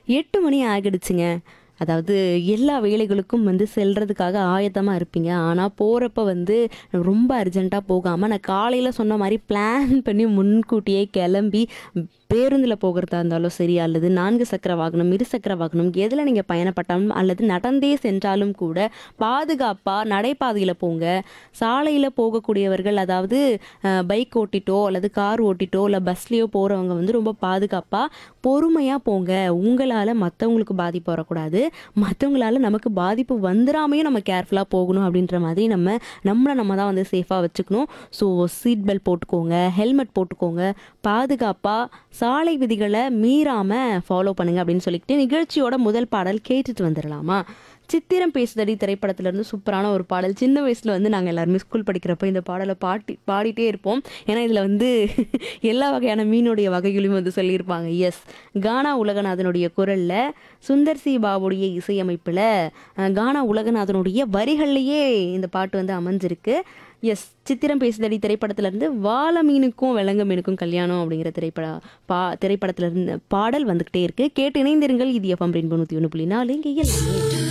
எட்டு மணி ஆகிடுச்சுங்க அதாவது எல்லா வேலைகளுக்கும் வந்து செல்றதுக்காக ஆயத்தமாக இருப்பீங்க ஆனால் போகிறப்ப வந்து ரொம்ப அர்ஜென்ட்டாக போகாமல் நான் காலையில் சொன்ன மாதிரி பிளான் பண்ணி முன்கூட்டியே கிளம்பி பேருந்தில் போகிறதா இருந்தாலும் சரி அல்லது நான்கு சக்கர வாகனம் இரு சக்கர வாகனம் எதில் நீங்கள் பயணப்பட்டாலும் அல்லது நடந்தே சென்றாலும் கூட பாதுகாப்பாக நடைபாதையில் போங்க சாலையில் போகக்கூடியவர்கள் அதாவது பைக் ஓட்டிட்டோ அல்லது கார் ஓட்டிட்டோ இல்லை பஸ்லேயோ போகிறவங்க வந்து ரொம்ப பாதுகாப்பாக பொறுமையாக போங்க உங்களால் மற்றவங்களுக்கு பாதிப்பு வரக்கூடாது மற்றவங்களால நமக்கு பாதிப்பு வந்துடாமையும் நம்ம கேர்ஃபுல்லாக போகணும் அப்படின்ற மாதிரி நம்ம நம்மளை நம்ம தான் வந்து சேஃபாக வச்சுக்கணும் ஸோ சீட் பெல்ட் போட்டுக்கோங்க ஹெல்மெட் போட்டுக்கோங்க பாதுகாப்பாக சாலை விதிகளை மீறாமல் ஃபாலோ பண்ணுங்க அப்படின்னு சொல்லிக்கிட்டு நிகழ்ச்சியோட முதல் பாடல் கேட்டுட்டு வந்துடலாமா சித்திரம் பேசுதடி திரைப்படத்திலேருந்து சூப்பரான ஒரு பாடல் சின்ன வயசில் வந்து நாங்கள் எல்லாருமே ஸ்கூல் படிக்கிறப்ப இந்த பாடலை பாட்டி பாடிட்டே இருப்போம் ஏன்னா இதில் வந்து எல்லா வகையான மீனுடைய வகைகளையும் வந்து சொல்லியிருப்பாங்க எஸ் கானா உலகநாதனுடைய குரலில் சுந்தர் சி பாபுடைய இசையமைப்பில் அஹ், கானா உலகநாதனுடைய வரிகள்லையே இந்த பாட்டு வந்து அமைஞ்சிருக்கு எஸ் சித்திரம் பேசுதடி திரைப்படத்திலேருந்து வாழ மீனுக்கும் விலங்கு மீனுக்கும் கல்யாணம் அப்படிங்கிற திரைப்பட பா திரைப்படத்திலிருந்து பாடல் வந்துக்கிட்டே இருக்கு கேட்டு இணைந்திருங்கள் இது எஃப்எம் ரெண்டு நூற்றி ஒன்று புள்ளி நாலு இங்கே எல்லாமே